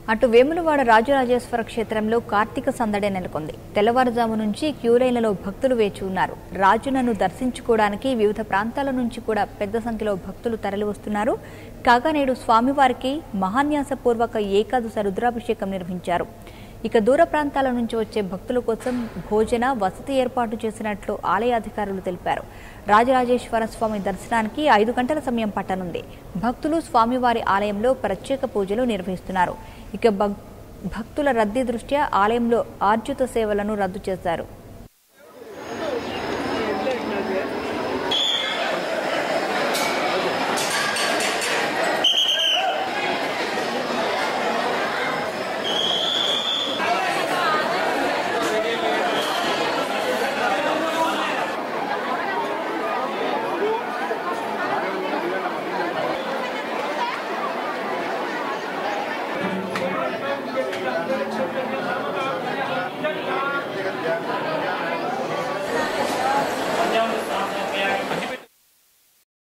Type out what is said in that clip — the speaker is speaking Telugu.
అటు వేములవాడ రాజరాజేశ్వర క్షేత్రంలో కార్తీక సందడి నెలకొంది తెల్లవారుజాము నుంచి క్యూలైన్లలో భక్తులు వేచి ఉన్నారు రాజునను దర్శించుకోవడానికి వివిధ ప్రాంతాల నుంచి కూడా పెద్ద సంఖ్యలో భక్తులు తరలివస్తున్నారు కాగా నేడు స్వామివారికి మహాన్యాసపూర్వక ఏకాదశ రుద్రాభిషేకం నిర్వహించారు ఇక దూర ప్రాంతాల నుంచి వచ్చే భక్తుల కోసం భోజన వసతి ఏర్పాటు చేసినట్లు ఆలయ అధికారులు తెలిపారు రాజరాజేశ్వర స్వామి దర్శనానికి ఐదు గంటల సమయం పట్టనుంది భక్తులు స్వామివారి ఆలయంలో ప్రత్యేక పూజలు నిర్వహిస్తున్నారు ఇక భక్- భక్తుల రద్దీ దృష్ట్యా ఆలయంలో ఆర్జిత సేవలను రద్దు చేశారు